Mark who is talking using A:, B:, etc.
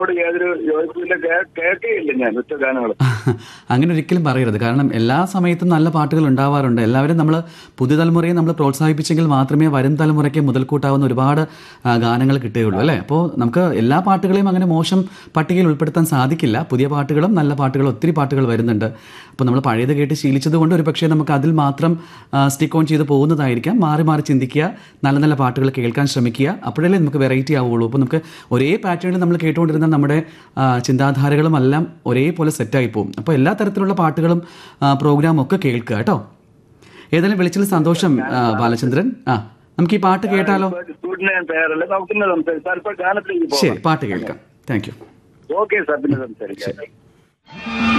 A: ോട് യാതൊരു യോജിപ്പില്ല കേൾക്കുകയില്ല ഞാൻ ഉച്ച ഗാനങ്ങൾ
B: അങ്ങനെ ഒരിക്കലും പറയരുത് കാരണം എല്ലാ സമയത്തും നല്ല പാട്ടുകൾ ഉണ്ടാവാറുണ്ട് എല്ലാവരും നമ്മൾ പുതുതലമുറയെ നമ്മൾ പ്രോത്സാഹിപ്പിച്ചെങ്കിൽ മാത്രമേ വരും തലമുറയ്ക്ക് മുതൽക്കൂട്ടാവുന്ന ഒരുപാട് ആ, ഗാനങ്ങൾ കിട്ടുകയുള്ളൂ അല്ലേ അപ്പോൾ നമുക്ക് എല്ലാ പാട്ടുകളെയും അങ്ങനെ മോശം പട്ടികയിൽ ഉൾപ്പെടുത്താൻ സാധിക്കില്ല പുതിയ പാട്ടുകളും നല്ല പാട്ടുകളും ഒത്തിരി പാട്ടുകൾ വരുന്നുണ്ട് അപ്പോൾ നമ്മൾ പഴയത് കേട്ട് ശീലിച്ചത് കൊണ്ട് ഒരു പക്ഷേ നമുക്ക് അതിൽ മാത്രം സ്റ്റിക്ക് ഓൺ ചെയ്ത് പോകുന്നതായിരിക്കാം മാറി മാറി ചിന്തിക്കുക നല്ല നല്ല പാട്ടുകൾ കേൾക്കാൻ ശ്രമിക്കുക അപ്പോഴല്ലേ നമുക്ക് വെറൈറ്റി ആവുകയുള്ളൂ അപ്പോൾ നമുക്ക് ഒരേ പാറ്റേണിൽ നമ്മൾ കേട്ടുകൊണ്ടിരുന്ന നമ്മുടെ ആ, ചിന്താധാരകളും എല്ലാം ഒരേപോലെ സെറ്റായി പോകും അപ്പോൾ എല്ലാ തരത്തിലുള്ള പാട്ടുകളും പ്രോഗ്രാമും ഒക്കെ കേൾക്കുക കേട്ടോ ഏതായാലും വിളിച്ചതിൽ സന്തോഷം ആ, ബാലചന്ദ്രൻ ആ നമുക്ക് ഈ പാട്ട് കേട്ടാലോ
A: സ്റ്റുഡിയോ ഞാൻ തയ്യാറല്ല നമുക്ക് പിന്നെ സംസാരിക്കാം സാർ ഇപ്പൊ ഗാനത്തിലേക്ക്
B: ശരി
A: പോകാം
B: പാട്ട് കേൾക്കാം താങ്ക് യു
A: ഓക്കെ സാർ പിന്നെ സംസാരിക്കാം